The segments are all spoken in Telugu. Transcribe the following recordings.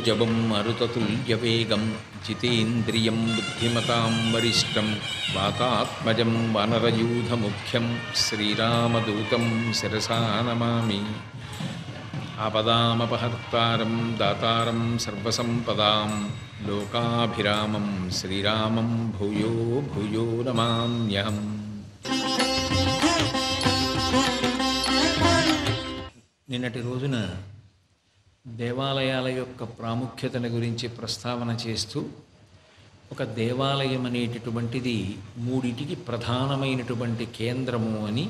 సరోజవం మరుతతుల్యవేగం జితేంద్రియం బుద్ధిమతాం వరిష్టం వాతాత్మజం వనరయూధముఖ్యం శ్రీరామదూతం శిరసా నమామి ఆపదామపహర్తారం దాతారం సర్వసంపదాం లోకాభిరామం శ్రీరామం భూయో భూయో నమామ్యహం నిన్నటి రోజున దేవాలయాల యొక్క ప్రాముఖ్యతను గురించి ప్రస్తావన చేస్తూ ఒక దేవాలయం అనేటటువంటిది మూడిటికి ప్రధానమైనటువంటి కేంద్రము అని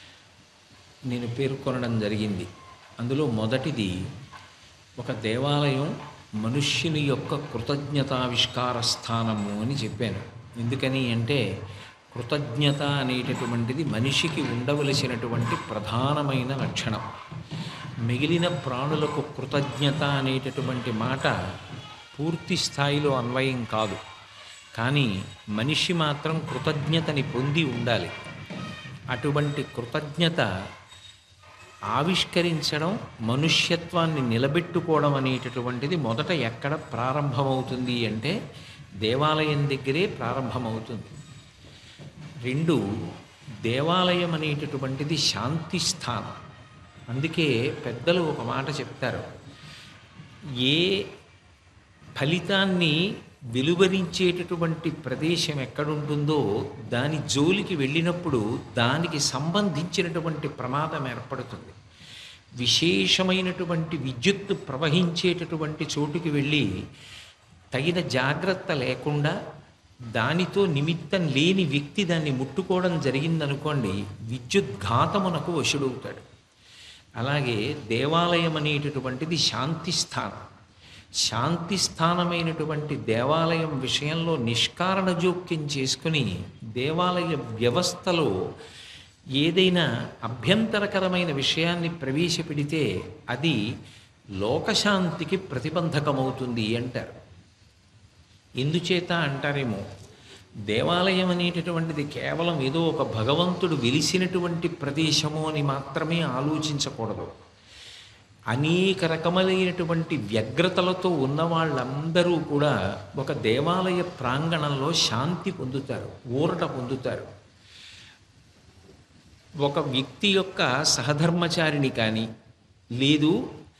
నేను పేర్కొనడం జరిగింది అందులో మొదటిది ఒక దేవాలయం మనుష్యుని యొక్క కృతజ్ఞతావిష్కార స్థానము అని చెప్పాను ఎందుకని అంటే కృతజ్ఞత అనేటటువంటిది మనిషికి ఉండవలసినటువంటి ప్రధానమైన లక్షణం మిగిలిన ప్రాణులకు కృతజ్ఞత అనేటటువంటి మాట పూర్తి స్థాయిలో అన్వయం కాదు కానీ మనిషి మాత్రం కృతజ్ఞతని పొంది ఉండాలి అటువంటి కృతజ్ఞత ఆవిష్కరించడం మనుష్యత్వాన్ని నిలబెట్టుకోవడం అనేటటువంటిది మొదట ఎక్కడ ప్రారంభమవుతుంది అంటే దేవాలయం దగ్గరే ప్రారంభమవుతుంది రెండు దేవాలయం అనేటటువంటిది శాంతి స్థానం అందుకే పెద్దలు ఒక మాట చెప్తారు ఏ ఫలితాన్ని వెలువరించేటటువంటి ప్రదేశం ఎక్కడుంటుందో దాని జోలికి వెళ్ళినప్పుడు దానికి సంబంధించినటువంటి ప్రమాదం ఏర్పడుతుంది విశేషమైనటువంటి విద్యుత్తు ప్రవహించేటటువంటి చోటుకి వెళ్ళి తగిన జాగ్రత్త లేకుండా దానితో నిమిత్తం లేని వ్యక్తి దాన్ని ముట్టుకోవడం జరిగిందనుకోండి విద్యుద్ఘాతమునకు వశుడవుతాడు అలాగే దేవాలయం అనేటటువంటిది శాంతి స్థానం శాంతి స్థానమైనటువంటి దేవాలయం విషయంలో నిష్కారణ జోక్యం చేసుకుని దేవాలయ వ్యవస్థలో ఏదైనా అభ్యంతరకరమైన విషయాన్ని ప్రవేశపెడితే అది లోకశాంతికి ప్రతిబంధకమవుతుంది అంటారు ఎందుచేత అంటారేమో దేవాలయం అనేటటువంటిది కేవలం ఏదో ఒక భగవంతుడు వెలిసినటువంటి ప్రదేశము అని మాత్రమే ఆలోచించకూడదు అనేక రకములైనటువంటి వ్యగ్రతలతో ఉన్న వాళ్ళందరూ కూడా ఒక దేవాలయ ప్రాంగణంలో శాంతి పొందుతారు ఊరట పొందుతారు ఒక వ్యక్తి యొక్క సహధర్మచారిని కానీ లేదు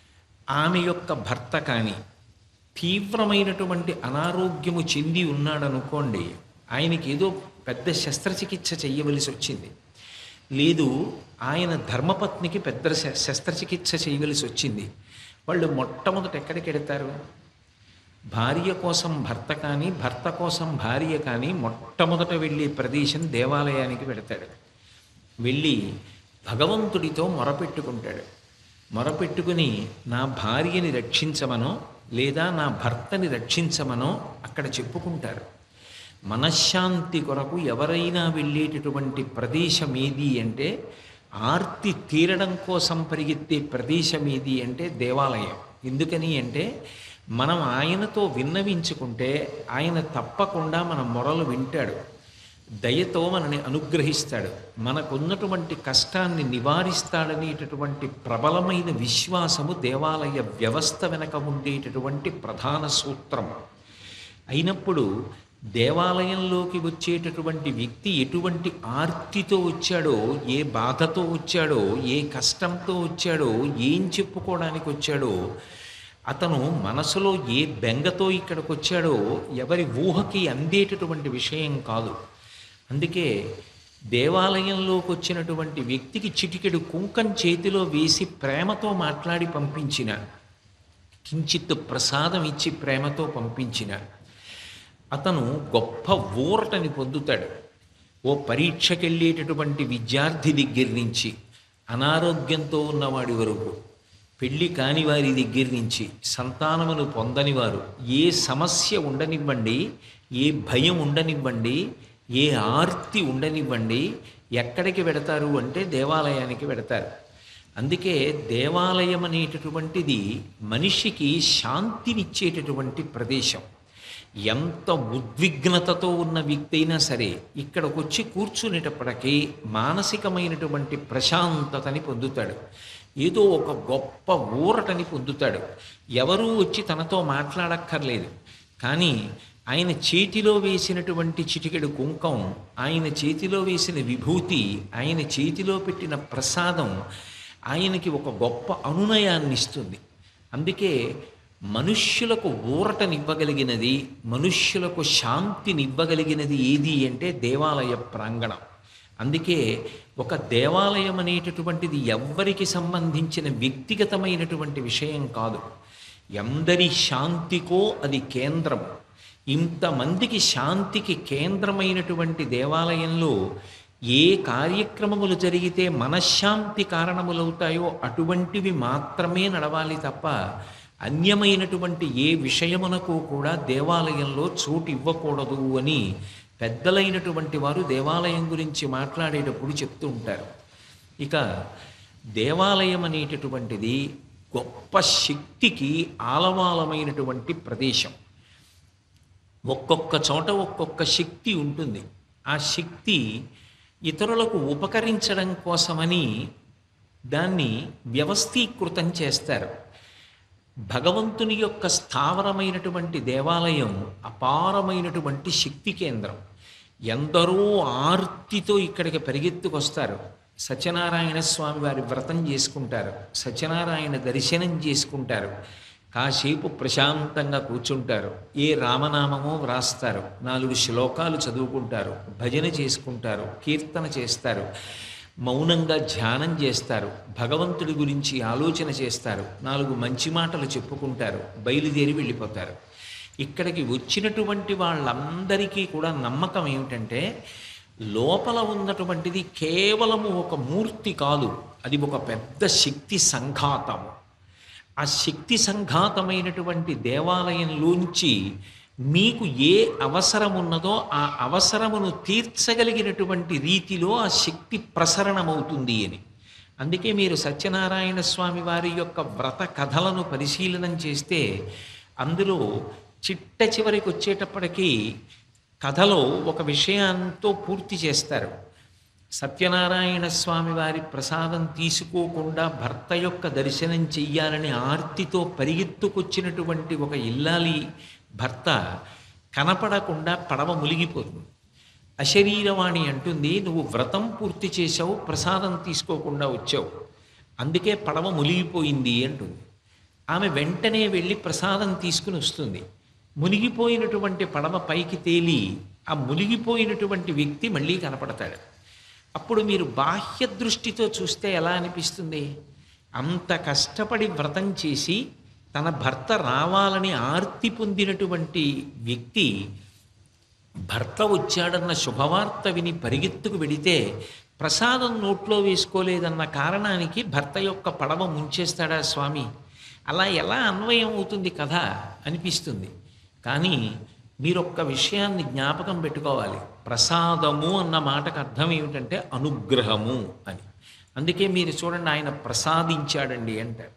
ఆమె యొక్క భర్త కానీ తీవ్రమైనటువంటి అనారోగ్యము చెంది ఉన్నాడనుకోండి ఆయనకి ఏదో పెద్ద శస్త్రచికిత్స చేయవలసి వచ్చింది లేదు ఆయన ధర్మపత్నికి పెద్ద శ- శస్త్రచికిత్స చేయవలసి వచ్చింది వాళ్ళు మొట్టమొదట ఎక్కడికి వెడతారు భార్య కోసం భర్త కానీ భర్త కోసం భార్య కానీ మొట్టమొదట వెళ్ళే ప్రదేశం దేవాలయానికి వెడతాడు వెళ్ళి భగవంతుడితో మొరపెట్టుకుంటాడు మొరపెట్టుకుని నా భార్యని రక్షించమనో లేదా నా భర్తని రక్షించమనో అక్కడ చెప్పుకుంటారు మనశ్శాంతి కొరకు ఎవరైనా వెళ్ళేటటువంటి ప్రదేశం ఏది అంటే ఆర్తి తీరడం కోసం పరిగెత్తే ప్రదేశం ఏది అంటే దేవాలయం ఎందుకని అంటే మనం ఆయనతో విన్నవించుకుంటే ఆయన తప్పకుండా మన మొరలు వింటాడు దయతో మనని అనుగ్రహిస్తాడు మనకున్నటువంటి కష్టాన్ని నివారిస్తాడనేటటువంటి ప్రబలమైన విశ్వాసము దేవాలయ వ్యవస్థ వెనక ఉండేటటువంటి ప్రధాన సూత్రం అయినప్పుడు దేవాలయంలోకి వచ్చేటటువంటి వ్యక్తి ఎటువంటి ఆర్తితో వచ్చాడో ఏ బాధతో వచ్చాడో ఏ కష్టంతో వచ్చాడో ఏం చెప్పుకోవడానికి వచ్చాడో అతను మనసులో ఏ బెంగతో ఇక్కడికి వచ్చాడో ఎవరి ఊహకి అందేటటువంటి విషయం కాదు అందుకే దేవాలయంలోకి వచ్చినటువంటి వ్యక్తికి చిటికెడు కుంకం చేతిలో వేసి ప్రేమతో మాట్లాడి పంపించిన కించిత్ ప్రసాదం ఇచ్చి ప్రేమతో పంపించిన అతను గొప్ప ఊరటని పొందుతాడు ఓ పరీక్షకెళ్ళేటటువంటి విద్యార్థి దగ్గర నుంచి అనారోగ్యంతో ఉన్నవాడి వరకు పెళ్లి కాని వారి దగ్గర నుంచి సంతానమును పొందని వారు ఏ సమస్య ఉండనివ్వండి ఏ భయం ఉండనివ్వండి ఏ ఆర్తి ఉండనివ్వండి ఎక్కడికి వెడతారు అంటే దేవాలయానికి వెడతారు అందుకే దేవాలయం అనేటటువంటిది మనిషికి శాంతినిచ్చేటటువంటి ప్రదేశం ఎంత ఉద్విగ్నతతో ఉన్న వ్యక్తి అయినా సరే ఇక్కడికి వచ్చి కూర్చునేటప్పటికీ మానసికమైనటువంటి ప్రశాంతతని పొందుతాడు ఏదో ఒక గొప్ప ఊరటని పొందుతాడు ఎవరూ వచ్చి తనతో మాట్లాడక్కర్లేదు కానీ ఆయన చేతిలో వేసినటువంటి చిటికెడు కుంకం ఆయన చేతిలో వేసిన విభూతి ఆయన చేతిలో పెట్టిన ప్రసాదం ఆయనకి ఒక గొప్ప అనునయాన్ని ఇస్తుంది అందుకే మనుష్యులకు ఊరటనివ్వగలిగినది మనుష్యులకు శాంతినివ్వగలిగినది ఏది అంటే దేవాలయ ప్రాంగణం అందుకే ఒక దేవాలయం అనేటటువంటిది ఎవ్వరికి సంబంధించిన వ్యక్తిగతమైనటువంటి విషయం కాదు ఎందరి శాంతికో అది కేంద్రం ఇంతమందికి శాంతికి కేంద్రమైనటువంటి దేవాలయంలో ఏ కార్యక్రమములు జరిగితే మనశ్శాంతి కారణములవుతాయో అటువంటివి మాత్రమే నడవాలి తప్ప అన్యమైనటువంటి ఏ విషయమునకు కూడా దేవాలయంలో చోటు ఇవ్వకూడదు అని పెద్దలైనటువంటి వారు దేవాలయం గురించి మాట్లాడేటప్పుడు చెప్తూ ఉంటారు ఇక దేవాలయం అనేటటువంటిది గొప్ప శక్తికి ఆలవాలమైనటువంటి ప్రదేశం ఒక్కొక్క చోట ఒక్కొక్క శక్తి ఉంటుంది ఆ శక్తి ఇతరులకు ఉపకరించడం కోసమని దాన్ని వ్యవస్థీకృతం చేస్తారు భగవంతుని యొక్క స్థావరమైనటువంటి దేవాలయం అపారమైనటువంటి శక్తి కేంద్రం ఎందరో ఆర్తితో ఇక్కడికి పరిగెత్తుకొస్తారు సత్యనారాయణ స్వామి వారి వ్రతం చేసుకుంటారు సత్యనారాయణ దర్శనం చేసుకుంటారు కాసేపు ప్రశాంతంగా కూర్చుంటారు ఏ రామనామమో వ్రాస్తారు నాలుగు శ్లోకాలు చదువుకుంటారు భజన చేసుకుంటారు కీర్తన చేస్తారు మౌనంగా ధ్యానం చేస్తారు భగవంతుడి గురించి ఆలోచన చేస్తారు నాలుగు మంచి మాటలు చెప్పుకుంటారు బయలుదేరి వెళ్ళిపోతారు ఇక్కడికి వచ్చినటువంటి వాళ్ళందరికీ కూడా నమ్మకం ఏమిటంటే లోపల ఉన్నటువంటిది కేవలము ఒక మూర్తి కాదు అది ఒక పెద్ద శక్తి సంఘాతము ఆ శక్తి సంఘాతమైనటువంటి దేవాలయంలోంచి మీకు ఏ అవసరం ఉన్నదో ఆ అవసరమును తీర్చగలిగినటువంటి రీతిలో ఆ శక్తి ప్రసరణమవుతుంది అని అందుకే మీరు సత్యనారాయణ స్వామి వారి యొక్క వ్రత కథలను పరిశీలనం చేస్తే అందులో చిట్ట చివరికి వచ్చేటప్పటికీ కథలో ఒక విషయంతో పూర్తి చేస్తారు సత్యనారాయణ స్వామి వారి ప్రసాదం తీసుకోకుండా భర్త యొక్క దర్శనం చెయ్యాలని ఆర్తితో పరిగెత్తుకొచ్చినటువంటి ఒక ఇల్లాలి భర్త కనపడకుండా పడవ మునిగిపోతుంది అశరీరవాణి అంటుంది నువ్వు వ్రతం పూర్తి చేసావు ప్రసాదం తీసుకోకుండా వచ్చావు అందుకే పడవ మునిగిపోయింది అంటుంది ఆమె వెంటనే వెళ్ళి ప్రసాదం తీసుకుని వస్తుంది మునిగిపోయినటువంటి పడవ పైకి తేలి ఆ మునిగిపోయినటువంటి వ్యక్తి మళ్ళీ కనపడతాడు అప్పుడు మీరు బాహ్య దృష్టితో చూస్తే ఎలా అనిపిస్తుంది అంత కష్టపడి వ్రతం చేసి తన భర్త రావాలని ఆర్తి పొందినటువంటి వ్యక్తి భర్త వచ్చాడన్న శుభవార్త విని పరిగెత్తుకు వెడితే ప్రసాదం నోట్లో వేసుకోలేదన్న కారణానికి భర్త యొక్క పడవ ముంచేస్తాడా స్వామి అలా ఎలా అన్వయం అవుతుంది కథ అనిపిస్తుంది కానీ మీరు ఒక్క విషయాన్ని జ్ఞాపకం పెట్టుకోవాలి ప్రసాదము అన్న మాటకు అర్థం ఏమిటంటే అనుగ్రహము అని అందుకే మీరు చూడండి ఆయన ప్రసాదించాడండి అంటారు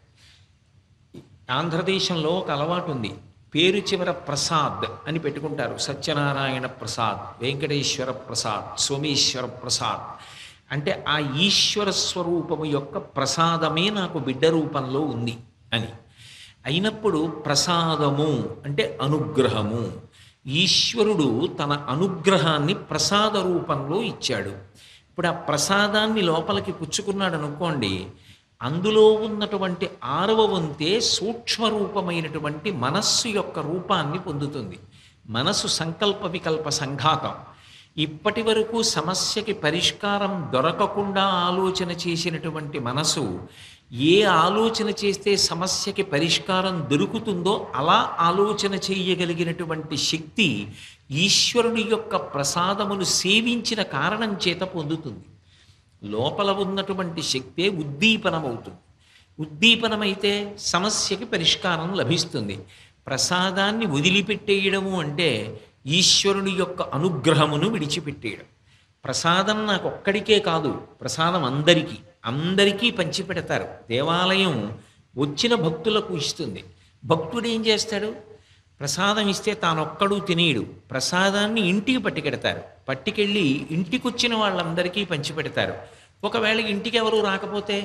ఆంధ్రదేశంలో ఒక అలవాటు ఉంది పేరు చివర ప్రసాద్ అని పెట్టుకుంటారు సత్యనారాయణ ప్రసాద్ వెంకటేశ్వర ప్రసాద్ సోమేశ్వర ప్రసాద్ అంటే ఆ ఈశ్వర స్వరూపము యొక్క ప్రసాదమే నాకు బిడ్డ రూపంలో ఉంది అని అయినప్పుడు ప్రసాదము అంటే అనుగ్రహము ఈశ్వరుడు తన అనుగ్రహాన్ని ప్రసాద రూపంలో ఇచ్చాడు ఇప్పుడు ఆ ప్రసాదాన్ని లోపలికి పుచ్చుకున్నాడు అనుకోండి అందులో ఉన్నటువంటి ఆరవ వంతే సూక్ష్మ రూపమైనటువంటి మనస్సు యొక్క రూపాన్ని పొందుతుంది మనసు సంకల్ప వికల్ప సంఘాతం ఇప్పటి వరకు సమస్యకి పరిష్కారం దొరకకుండా ఆలోచన చేసినటువంటి మనసు ఏ ఆలోచన చేస్తే సమస్యకి పరిష్కారం దొరుకుతుందో అలా ఆలోచన చేయగలిగినటువంటి శక్తి ఈశ్వరుని యొక్క ప్రసాదమును సేవించిన కారణం చేత పొందుతుంది లోపల ఉన్నటువంటి శక్తే ఉద్దీపనమవుతుంది ఉద్దీపనమైతే సమస్యకి పరిష్కారం లభిస్తుంది ప్రసాదాన్ని వదిలిపెట్టేయడము అంటే ఈశ్వరుని యొక్క అనుగ్రహమును విడిచిపెట్టేయడం ప్రసాదం నాకు ఒక్కడికే కాదు ప్రసాదం అందరికీ అందరికీ పంచిపెడతారు దేవాలయం వచ్చిన భక్తులకు ఇస్తుంది భక్తుడు ఏం చేస్తాడు ప్రసాదం ఇస్తే తానొక్కడు తినేయడు ప్రసాదాన్ని ఇంటికి పట్టుకెడతారు పట్టుకెళ్ళి ఇంటికి వచ్చిన వాళ్ళందరికీ పంచిపెడతారు ఒకవేళ ఇంటికి ఎవరు రాకపోతే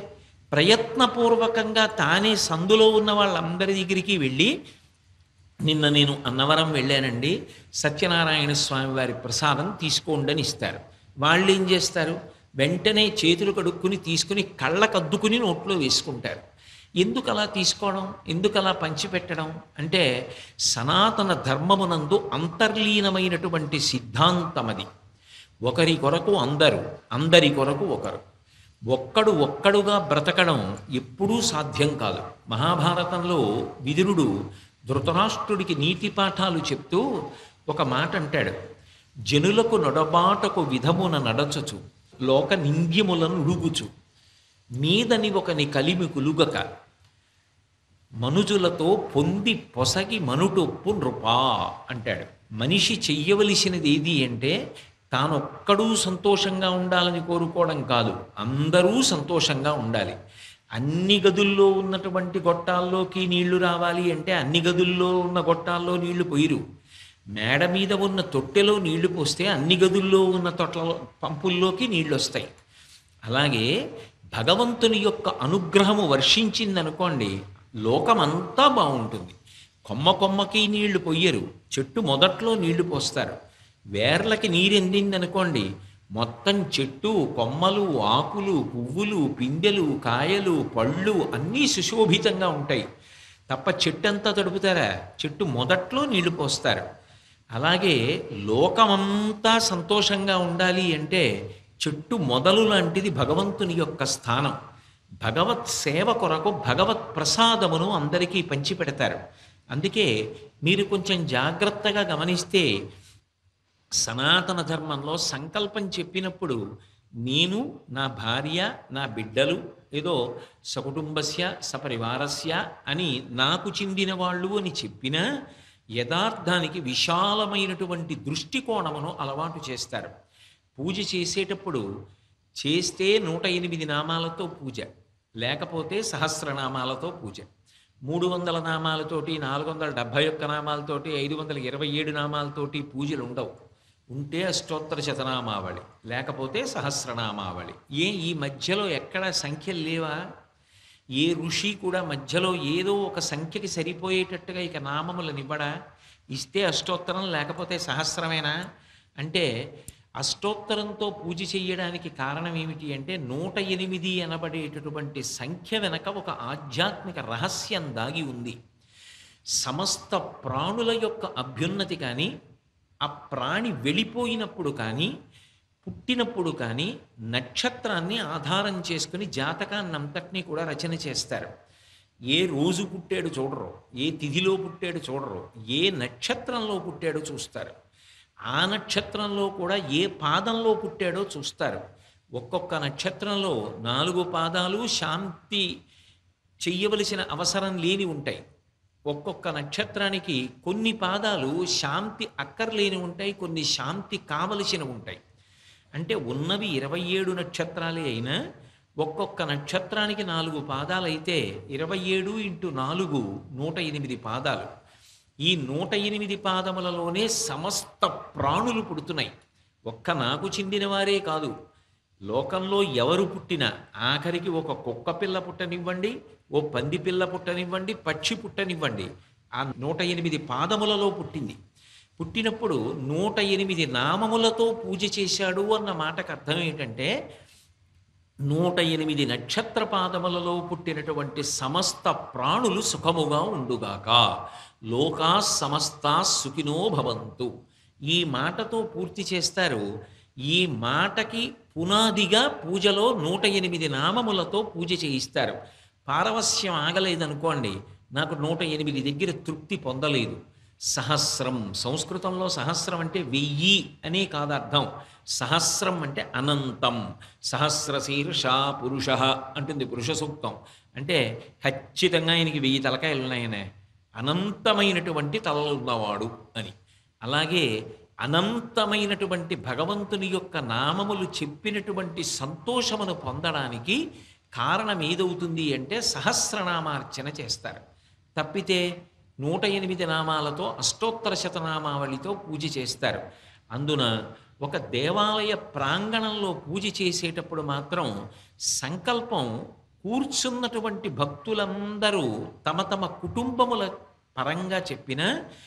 ప్రయత్నపూర్వకంగా తానే సందులో ఉన్న వాళ్ళందరి దగ్గరికి వెళ్ళి నిన్న నేను అన్నవరం వెళ్ళానండి సత్యనారాయణ స్వామి వారి ప్రసాదం తీసుకోండి అని ఇస్తారు వాళ్ళు ఏం చేస్తారు వెంటనే చేతులు కడుక్కుని తీసుకుని కళ్ళకద్దుకుని నోట్లో వేసుకుంటారు ఎందుకు అలా తీసుకోవడం ఎందుకు అలా పంచిపెట్టడం అంటే సనాతన ధర్మమునందు అంతర్లీనమైనటువంటి సిద్ధాంతం అది ఒకరి కొరకు అందరు అందరి కొరకు ఒకరు ఒక్కడు ఒక్కడుగా బ్రతకడం ఎప్పుడూ సాధ్యం కాదు మహాభారతంలో విదురుడు ధృతరాష్ట్రుడికి నీతి పాఠాలు చెప్తూ ఒక మాట అంటాడు జనులకు నొడబాటకు విధమున నడచుచు లోక నింద్యములను ఉడుగుచు మీదని ఒకని కలిమి కులుగక మనుజులతో పొంది పొసగి మనుటొప్పు నృపా అంటాడు మనిషి చెయ్యవలసినది ఏది అంటే తానొక్కడూ సంతోషంగా ఉండాలని కోరుకోవడం కాదు అందరూ సంతోషంగా ఉండాలి అన్ని గదుల్లో ఉన్నటువంటి గొట్టాల్లోకి నీళ్లు రావాలి అంటే అన్ని గదుల్లో ఉన్న గొట్టాల్లో నీళ్లు పోయిరు మేడ మీద ఉన్న తొట్టెలో నీళ్లు పోస్తే అన్ని గదుల్లో ఉన్న తొట్ల పంపుల్లోకి నీళ్లు వస్తాయి అలాగే భగవంతుని యొక్క అనుగ్రహము వర్షించిందనుకోండి లోకమంతా బాగుంటుంది కొమ్మ కొమ్మకి నీళ్లు పొయ్యరు చెట్టు మొదట్లో నీళ్లు పోస్తారు వేర్లకి నీరెందిందనుకోండి మొత్తం చెట్టు కొమ్మలు ఆకులు పువ్వులు పిందెలు కాయలు పళ్ళు అన్నీ సుశోభితంగా ఉంటాయి తప్ప చెట్టు అంతా తడుపుతారా చెట్టు మొదట్లో నీళ్లు పోస్తారు అలాగే లోకమంతా సంతోషంగా ఉండాలి అంటే చెట్టు మొదలు లాంటిది భగవంతుని యొక్క స్థానం భగవత్ సేవ కొరకు భగవత్ ప్రసాదమును అందరికీ పంచిపెడతారు అందుకే మీరు కొంచెం జాగ్రత్తగా గమనిస్తే సనాతన ధర్మంలో సంకల్పం చెప్పినప్పుడు నేను నా భార్య నా బిడ్డలు ఏదో సకుటుంబస్య సపరివారస్య అని నాకు చెందిన వాళ్ళు అని చెప్పినా యథార్థానికి విశాలమైనటువంటి దృష్టికోణమును అలవాటు చేస్తారు పూజ చేసేటప్పుడు చేస్తే నూట ఎనిమిది నామాలతో పూజ లేకపోతే సహస్రనామాలతో పూజ మూడు వందల నామాలతోటి నాలుగు వందల డెబ్భై ఒక్క నామాలతోటి ఐదు వందల ఇరవై ఏడు నామాలతోటి పూజలు ఉండవు ఉంటే అష్టోత్తర శతనామావళి లేకపోతే సహస్రనామావళి ఏ ఈ మధ్యలో ఎక్కడ సంఖ్యలు లేవా ఏ ఋషి కూడా మధ్యలో ఏదో ఒక సంఖ్యకి సరిపోయేటట్టుగా ఇక నామములను ఇవ్వడా ఇస్తే అష్టోత్తరం లేకపోతే సహస్రమేనా అంటే అష్టోత్తరంతో పూజ చేయడానికి కారణం ఏమిటి అంటే నూట ఎనిమిది అనబడేటటువంటి సంఖ్య వెనక ఒక ఆధ్యాత్మిక రహస్యం దాగి ఉంది సమస్త ప్రాణుల యొక్క అభ్యున్నతి కానీ ఆ ప్రాణి వెళ్ళిపోయినప్పుడు కానీ పుట్టినప్పుడు కానీ నక్షత్రాన్ని ఆధారం చేసుకుని జాతకాన్ని అంతటినీ కూడా రచన చేస్తారు ఏ రోజు పుట్టాడు చూడరు ఏ తిథిలో పుట్టాడు చూడరు ఏ నక్షత్రంలో పుట్టాడో చూస్తారు ఆ నక్షత్రంలో కూడా ఏ పాదంలో పుట్టాడో చూస్తారు ఒక్కొక్క నక్షత్రంలో నాలుగు పాదాలు శాంతి చెయ్యవలసిన అవసరం లేని ఉంటాయి ఒక్కొక్క నక్షత్రానికి కొన్ని పాదాలు శాంతి అక్కర్లేని ఉంటాయి కొన్ని శాంతి కావలసిన ఉంటాయి అంటే ఉన్నవి ఇరవై ఏడు నక్షత్రాలే అయినా ఒక్కొక్క నక్షత్రానికి నాలుగు పాదాలు అయితే ఇరవై ఏడు ఇంటూ నాలుగు నూట ఎనిమిది పాదాలు ఈ నూట ఎనిమిది పాదములలోనే సమస్త ప్రాణులు పుడుతున్నాయి ఒక్క నాకు చెందిన వారే కాదు లోకంలో ఎవరు పుట్టినా ఆఖరికి ఒక కుక్క పిల్ల పుట్టనివ్వండి ఓ పంది పిల్ల పుట్టనివ్వండి పక్షి పుట్టనివ్వండి ఆ నూట ఎనిమిది పాదములలో పుట్టింది పుట్టినప్పుడు నూట ఎనిమిది నామములతో పూజ చేశాడు అన్న మాటకు అర్థం ఏంటంటే నూట ఎనిమిది నక్షత్ర పాదములలో పుట్టినటువంటి సమస్త ప్రాణులు సుఖముగా ఉండుగాక లోకా సమస్తా సుఖినో భవంతు ఈ మాటతో పూర్తి చేస్తారు ఈ మాటకి పునాదిగా పూజలో నూట ఎనిమిది నామములతో పూజ చేయిస్తారు పారవస్యం ఆగలేదనుకోండి నాకు నూట ఎనిమిది దగ్గర తృప్తి పొందలేదు సహస్రం సంస్కృతంలో సహస్రం అంటే వెయ్యి అనే కాదు అర్థం సహస్రం అంటే అనంతం సహస్ర శీర్ష పురుష అంటుంది పురుష సూక్తం అంటే ఖచ్చితంగా ఆయనకి వెయ్యి తలకాయలు ఉన్నాయనే అనంతమైనటువంటి తలలు ఉన్నవాడు అని అలాగే అనంతమైనటువంటి భగవంతుని యొక్క నామములు చెప్పినటువంటి సంతోషమును పొందడానికి కారణం ఏదవుతుంది అంటే సహస్రనామార్చన చేస్తారు తప్పితే నూట ఎనిమిది నామాలతో అష్టోత్తర శతనామావళితో పూజ చేస్తారు అందున ఒక దేవాలయ ప్రాంగణంలో పూజ చేసేటప్పుడు మాత్రం సంకల్పం కూర్చున్నటువంటి భక్తులందరూ తమ తమ కుటుంబముల పరంగా చెప్పిన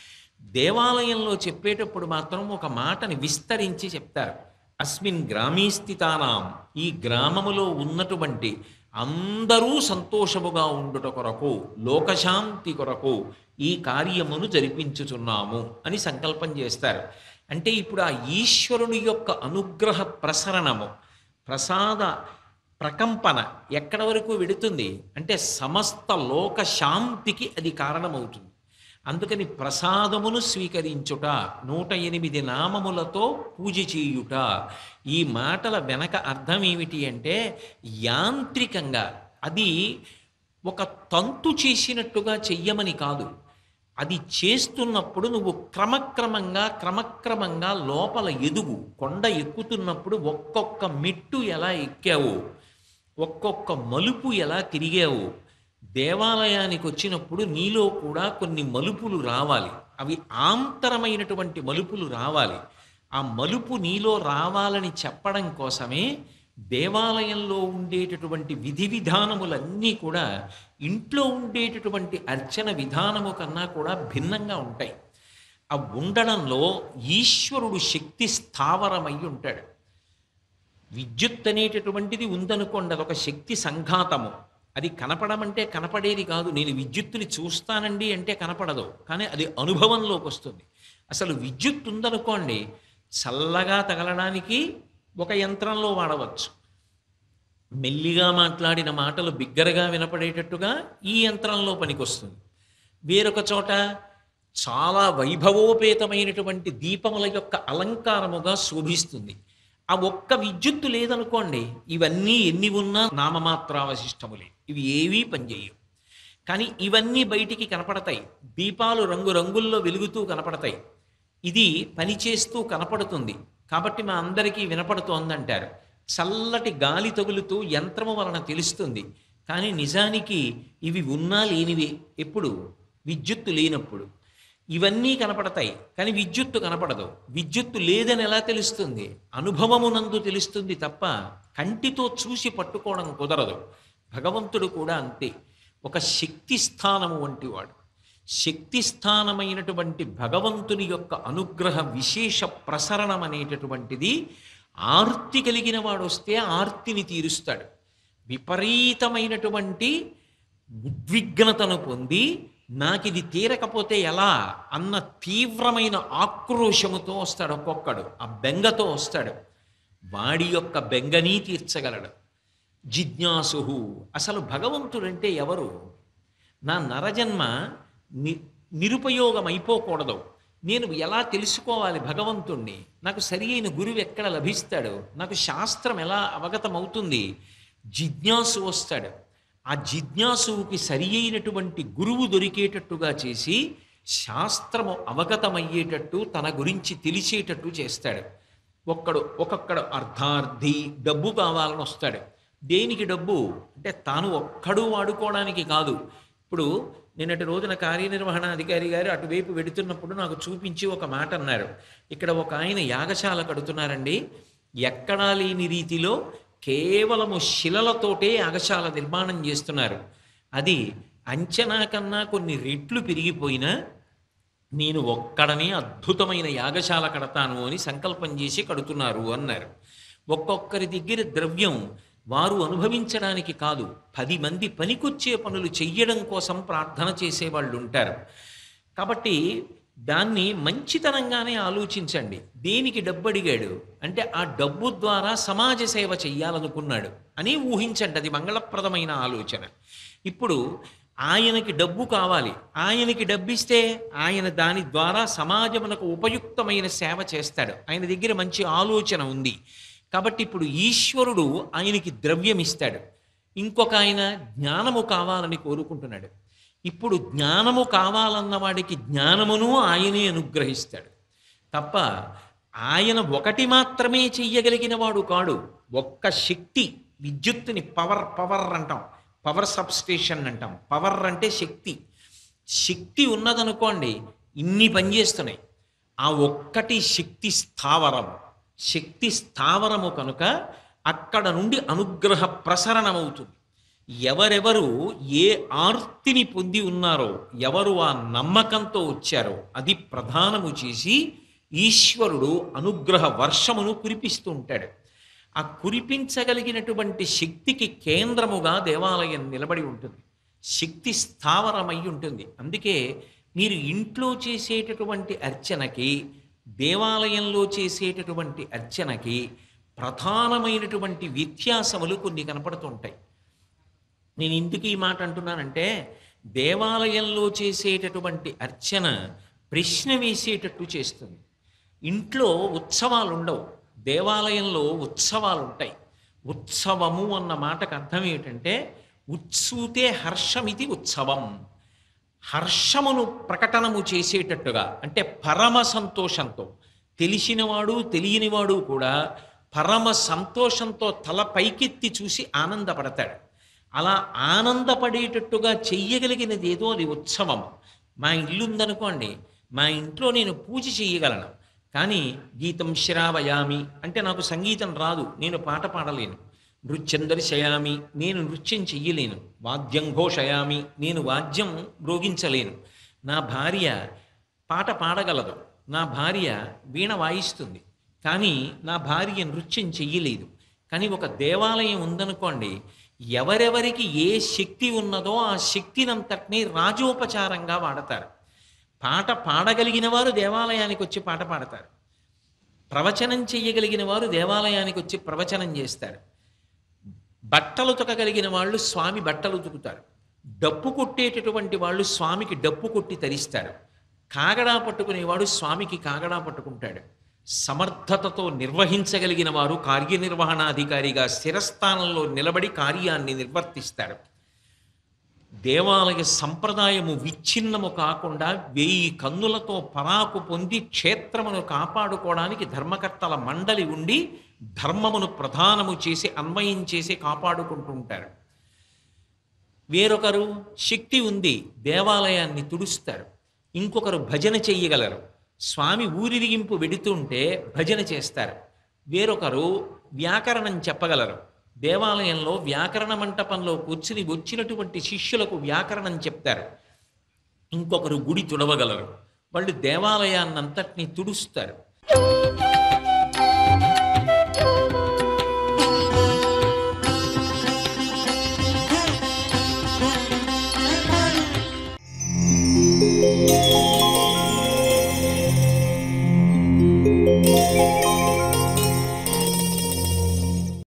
దేవాలయంలో చెప్పేటప్పుడు మాత్రం ఒక మాటని విస్తరించి చెప్తారు అస్మిన్ గ్రామీస్థితానాం ఈ గ్రామములో ఉన్నటువంటి అందరూ సంతోషముగా ఉండుట కొరకు లోకశాంతి కొరకు ఈ కార్యమును జరిపించుచున్నాము అని సంకల్పం చేస్తారు అంటే ఇప్పుడు ఆ ఈశ్వరుని యొక్క అనుగ్రహ ప్రసరణము ప్రసాద ప్రకంపన ఎక్కడ వరకు వెడుతుంది అంటే సమస్త లోక శాంతికి అది కారణమవుతుంది అందుకని ప్రసాదమును స్వీకరించుట నూట ఎనిమిది నామములతో పూజ చేయుట ఈ మాటల వెనక అర్థం ఏమిటి అంటే యాంత్రికంగా అది ఒక తంతు చేసినట్టుగా చెయ్యమని కాదు అది చేస్తున్నప్పుడు నువ్వు క్రమక్రమంగా క్రమక్రమంగా లోపల ఎదుగు కొండ ఎక్కుతున్నప్పుడు ఒక్కొక్క మెట్టు ఎలా ఎక్కావు ఒక్కొక్క మలుపు ఎలా తిరిగావు దేవాలయానికి వచ్చినప్పుడు నీలో కూడా కొన్ని మలుపులు రావాలి అవి ఆంతరమైనటువంటి మలుపులు రావాలి ఆ మలుపు నీలో రావాలని చెప్పడం కోసమే దేవాలయంలో ఉండేటటువంటి విధి విధానములన్నీ కూడా ఇంట్లో ఉండేటటువంటి అర్చన విధానము కన్నా కూడా భిన్నంగా ఉంటాయి ఆ ఉండడంలో ఈశ్వరుడు శక్తి స్థావరమై ఉంటాడు విద్యుత్ అనేటటువంటిది ఉందనుకోండి అదొక శక్తి సంఘాతము అది కనపడమంటే కనపడేది కాదు నేను విద్యుత్తుని చూస్తానండి అంటే కనపడదు కానీ అది అనుభవంలోకి వస్తుంది అసలు విద్యుత్ ఉందనుకోండి చల్లగా తగలడానికి ఒక యంత్రంలో వాడవచ్చు మెల్లిగా మాట్లాడిన మాటలు బిగ్గరగా వినపడేటట్టుగా ఈ యంత్రంలో పనికొస్తుంది వేరొక చోట చాలా వైభవోపేతమైనటువంటి దీపముల యొక్క అలంకారముగా శోభిస్తుంది ఆ ఒక్క విద్యుత్తు లేదనుకోండి ఇవన్నీ ఎన్ని ఉన్నా నామమాత్రావశిష్టములే ఇవి ఏవీ పనిచేయవు కానీ ఇవన్నీ బయటికి కనపడతాయి దీపాలు రంగు రంగుల్లో వెలుగుతూ కనపడతాయి ఇది పనిచేస్తూ కనపడుతుంది కాబట్టి మా అందరికీ వినపడుతోందంటారు చల్లటి గాలి తగులుతూ యంత్రము వలన తెలుస్తుంది కానీ నిజానికి ఇవి ఉన్నా లేనివే ఎప్పుడు విద్యుత్తు లేనప్పుడు ఇవన్నీ కనపడతాయి కానీ విద్యుత్తు కనపడదు విద్యుత్తు లేదని ఎలా తెలుస్తుంది అనుభవమునందు తెలుస్తుంది తప్ప కంటితో చూసి పట్టుకోవడం కుదరదు భగవంతుడు కూడా అంతే ఒక శక్తి స్థానము వంటివాడు శక్తి స్థానమైనటువంటి భగవంతుని యొక్క అనుగ్రహ విశేష ప్రసరణం అనేటటువంటిది ఆర్తి కలిగిన వాడు వస్తే ఆర్తిని తీరుస్తాడు విపరీతమైనటువంటి ఉద్విగ్నతను పొంది నాకిది తీరకపోతే ఎలా అన్న తీవ్రమైన ఆక్రోశముతో వస్తాడు ఒక్కొక్కడు ఆ బెంగతో వస్తాడు వాడి యొక్క బెంగనీ తీర్చగలడు జిజ్ఞాసు అసలు భగవంతుడంటే ఎవరు నా నరజన్మ ని నిరుపయోగం అయిపోకూడదు నేను ఎలా తెలుసుకోవాలి భగవంతుణ్ణి నాకు సరి అయిన గురువు ఎక్కడ లభిస్తాడు నాకు శాస్త్రం ఎలా అవగతమవుతుంది జిజ్ఞాసు వస్తాడు ఆ జిజ్ఞాసువుకి సరి అయినటువంటి గురువు దొరికేటట్టుగా చేసి శాస్త్రము అవగతమయ్యేటట్టు తన గురించి తెలిసేటట్టు చేస్తాడు ఒక్కడు ఒక్కొక్కడు అర్ధార్థి డబ్బు కావాలని వస్తాడు దేనికి డబ్బు అంటే తాను ఒక్కడు వాడుకోవడానికి కాదు ఇప్పుడు నిన్నటి రోజున కార్యనిర్వహణ అధికారి గారు అటువైపు వెడుతున్నప్పుడు నాకు చూపించి ఒక మాట అన్నారు ఇక్కడ ఒక ఆయన యాగశాల కడుతున్నారండి ఎక్కడా లేని రీతిలో కేవలము శిలలతోటే యాగశాల నిర్మాణం చేస్తున్నారు అది అంచనా కన్నా కొన్ని రెట్లు పెరిగిపోయినా నేను ఒక్కడనే అద్భుతమైన యాగశాల కడతాను అని సంకల్పం చేసి కడుతున్నారు అన్నారు ఒక్కొక్కరి దగ్గర ద్రవ్యం వారు అనుభవించడానికి కాదు పది మంది పనికొచ్చే పనులు చెయ్యడం కోసం ప్రార్థన చేసేవాళ్ళు ఉంటారు కాబట్టి దాన్ని మంచితనంగానే ఆలోచించండి దేనికి డబ్బు అడిగాడు అంటే ఆ డబ్బు ద్వారా సమాజ సేవ చెయ్యాలనుకున్నాడు అని ఊహించండి అది మంగళప్రదమైన ఆలోచన ఇప్పుడు ఆయనకి డబ్బు కావాలి ఆయనకి డబ్బిస్తే ఆయన దాని ద్వారా సమాజమునకు ఉపయుక్తమైన సేవ చేస్తాడు ఆయన దగ్గర మంచి ఆలోచన ఉంది కాబట్టి ఇప్పుడు ఈశ్వరుడు ఆయనకి ద్రవ్యం ఇస్తాడు ఇంకొక ఆయన జ్ఞానము కావాలని కోరుకుంటున్నాడు ఇప్పుడు జ్ఞానము కావాలన్న వాడికి జ్ఞానమును ఆయనే అనుగ్రహిస్తాడు తప్ప ఆయన ఒకటి మాత్రమే చెయ్యగలిగిన వాడు కాడు ఒక్క శక్తి విద్యుత్తుని పవర్ పవర్ అంటాం పవర్ సబ్స్టేషన్ అంటాం పవర్ అంటే శక్తి శక్తి ఉన్నదనుకోండి ఇన్ని పనిచేస్తున్నాయి ఆ ఒక్కటి శక్తి స్థావరము శక్తి స్థావరము కనుక అక్కడ నుండి అనుగ్రహ ప్రసరణమవుతుంది ఎవరెవరు ఏ ఆర్తిని పొంది ఉన్నారో ఎవరు ఆ నమ్మకంతో వచ్చారో అది ప్రధానము చేసి ఈశ్వరుడు అనుగ్రహ వర్షమును కురిపిస్తూ ఉంటాడు ఆ కురిపించగలిగినటువంటి శక్తికి కేంద్రముగా దేవాలయం నిలబడి ఉంటుంది శక్తి స్థావరమై ఉంటుంది అందుకే మీరు ఇంట్లో చేసేటటువంటి అర్చనకి దేవాలయంలో చేసేటటువంటి అర్చనకి ప్రధానమైనటువంటి వ్యత్యాసములు కొన్ని కనపడుతుంటాయి నేను ఎందుకు ఈ మాట అంటున్నానంటే దేవాలయంలో చేసేటటువంటి అర్చన ప్రశ్న వేసేటట్టు చేస్తుంది ఇంట్లో ఉత్సవాలు ఉండవు దేవాలయంలో ఉత్సవాలు ఉంటాయి ఉత్సవము అన్న మాటకు అర్థం ఏమిటంటే ఉత్సూతే హర్షమితి ఉత్సవం హర్షమును ప్రకటనము చేసేటట్టుగా అంటే పరమ సంతోషంతో తెలిసినవాడు తెలియనివాడు కూడా పరమ సంతోషంతో తల పైకెత్తి చూసి ఆనందపడతాడు అలా ఆనందపడేటట్టుగా చెయ్యగలిగినది ఏదో అది ఉత్సవం మా ఇల్లు ఉందనుకోండి మా ఇంట్లో నేను పూజ చేయగలను కానీ గీతం శ్రావయామి అంటే నాకు సంగీతం రాదు నేను పాట పాడలేను నృత్యం దర్శయామి నేను నృత్యం చెయ్యలేను వాద్యం ఘోషయామి నేను వాద్యం మ్రోగించలేను నా భార్య పాట పాడగలదు నా భార్య వీణ వాయిస్తుంది కానీ నా భార్య నృత్యం చెయ్యలేదు కానీ ఒక దేవాలయం ఉందనుకోండి ఎవరెవరికి ఏ శక్తి ఉన్నదో ఆ శక్తినంతటినీ రాజోపచారంగా వాడతారు పాట పాడగలిగిన వారు దేవాలయానికి వచ్చి పాట పాడతారు ప్రవచనం చెయ్యగలిగిన వారు దేవాలయానికి వచ్చి ప్రవచనం చేస్తారు బట్టలు ఉతకగలిగిన వాళ్ళు స్వామి బట్టలు ఉతుకుతారు డప్పు కొట్టేటటువంటి వాళ్ళు స్వామికి డప్పు కొట్టి తరిస్తారు కాగడా పట్టుకునేవాడు స్వామికి కాగడా పట్టుకుంటాడు సమర్థతతో నిర్వహించగలిగిన వారు కార్యనిర్వహణాధికారిగా స్థిరస్థానంలో నిలబడి కార్యాన్ని నిర్వర్తిస్తారు దేవాలయ సంప్రదాయము విచ్ఛిన్నము కాకుండా వెయ్యి కన్నులతో పరాకు పొంది క్షేత్రమును కాపాడుకోవడానికి ధర్మకర్తల మండలి ఉండి ధర్మమును ప్రధానము చేసి అన్వయం చేసి కాపాడుకుంటుంటారు వేరొకరు శక్తి ఉంది దేవాలయాన్ని తుడుస్తారు ఇంకొకరు భజన చెయ్యగలరు స్వామి ఊరిరిగింపు వెడుతుంటే భజన చేస్తారు వేరొకరు వ్యాకరణం చెప్పగలరు దేవాలయంలో వ్యాకరణ మంటపంలో కూర్చుని వచ్చినటువంటి శిష్యులకు వ్యాకరణం చెప్తారు ఇంకొకరు గుడి తుడవగలరు వాళ్ళు దేవాలయాన్నంతటినీ తుడుస్తారు